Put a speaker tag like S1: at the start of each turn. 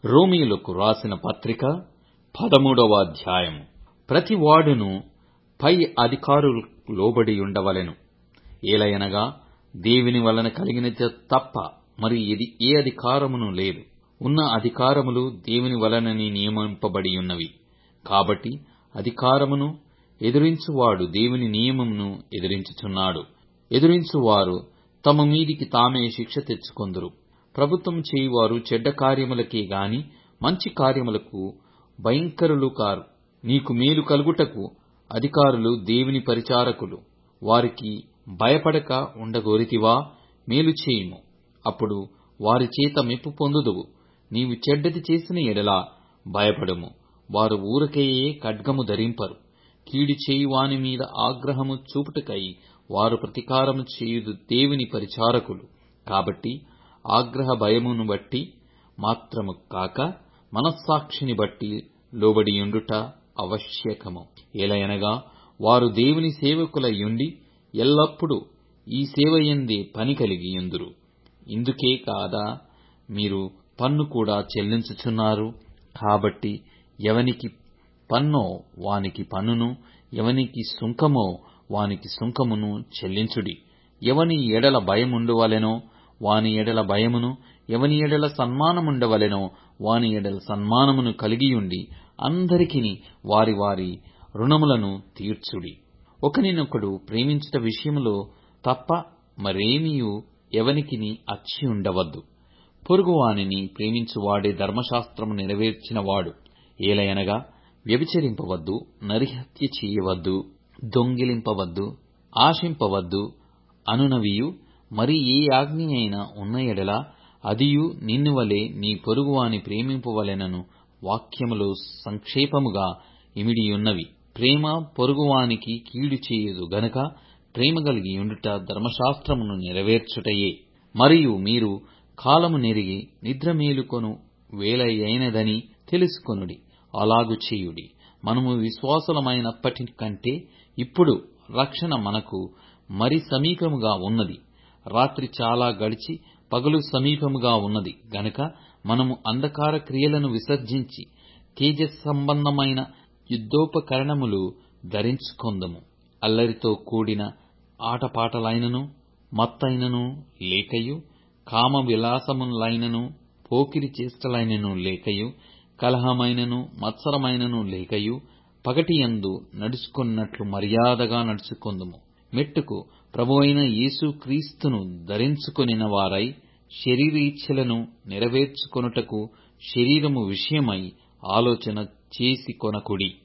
S1: రోమీయులకు రాసిన పత్రిక పదమూడవ అధ్యాయము ప్రతి వాడును పై అధికారులకు లోబడి ఉండవలెను ఏలయనగా దేవుని వలన కలిగినది తప్ప మరి ఇది ఏ అధికారమును లేదు ఉన్న అధికారములు దేవుని వలనని నియమింపబడి ఉన్నవి కాబట్టి అధికారమును ఎదిరించువాడు దేవుని నియమమును ఎదిరించుచున్నాడు ఎదిరించువారు తమ మీదికి తామే శిక్ష తెచ్చుకొందురు ప్రభుత్వం చేయువారు చెడ్డ కార్యములకే గాని మంచి కార్యములకు భయంకరులు కారు నీకు మేలు కలుగుటకు అధికారులు దేవుని పరిచారకులు వారికి భయపడక ఉండగోరితివా మేలు చేయుము అప్పుడు వారి చేత మెప్పు పొందుదువు నీవు చెడ్డది చేసిన ఎడల భయపడుము వారు ఊరకేయే ఖడ్గము ధరింపరు కీడు చేయువాని మీద ఆగ్రహము చూపుటకై వారు ప్రతీకారము చేయుదు దేవుని పరిచారకులు కాబట్టి ఆగ్రహ భయమును బట్టి మాత్రము కాక మనస్సాక్షిని బట్టి లోబడియుండుట ఆవశ్యకము ఏలయనగా వారు దేవుని సేవకులయ్యుండి ఎల్లప్పుడూ ఈ సేవయందే పని కలిగి యుందురు ఇందుకే కాదా మీరు పన్ను కూడా చెల్లించుచున్నారు కాబట్టి ఎవనికి పన్నో వానికి పన్నును ఎవనికి సుంకమో వానికి సుంకమును చెల్లించుడి ఎవని ఎడల భయముండవలెనో వాని ఎడల భయమును ఎవని ఎడల సన్మానముండవలెనో వాని ఎడల సన్మానమును కలిగియుండి అందరికిని వారి వారి రుణములను తీర్చుడి ఒకనినొకడు ప్రేమించుట విషయములో తప్ప మరేమియూ ఎవనికిని అచ్చి ఉండవద్దు పొరుగువానిని ప్రేమించువాడే ధర్మశాస్త్రము నెరవేర్చినవాడు ఏలయనగా వ్యభిచరింపవద్దు నరిహత్య చేయవద్దు దొంగిలింపవద్దు ఆశింపవద్దు అనునవియు మరి ఏ ఆజ్ఞ అయినా ఉన్న ఎడల అదియు నిన్ను వలె నీ పొరుగువాని ప్రేమింపవలెనను వాక్యములో సంక్షేపముగా ఇమిడియున్నవి ప్రేమ పొరుగువానికి కీడు చేయదు గనుక ప్రేమ కలిగి ఉండుట ధర్మశాస్త్రమును నెరవేర్చుటయే మరియు మీరు కాలము నెరిగి నిద్ర మేలుకొను వేళయైనదని తెలుసుకొనుడి అలాగు చేయుడి మనము విశ్వాసులమైనప్పటి కంటే ఇప్పుడు రక్షణ మనకు మరి సమీపముగా ఉన్నది రాత్రి చాలా గడిచి పగలు సమీపముగా ఉన్నది గనుక మనము అంధకార క్రియలను విసర్జించి తేజస్ సంబంధమైన యుద్ధోపకరణములు ధరించుకొందము అల్లరితో కూడిన ఆటపాటలైనను మత్తైనను లేకయు కామ విలాసములైనను పోకిరి చేష్టలైనను లేకయు కలహమైనను మత్సరమైనను లేకయు పగటియందు నడుచుకున్నట్లు మర్యాదగా నడుచుకొందుము మెట్టుకు ప్రభువైన యేసు క్రీస్తును ధరించుకొనిన వారై శరీరేచ్ఛలను నెరవేర్చుకొనుటకు శరీరము విషయమై ఆలోచన చేసి కొనకుడి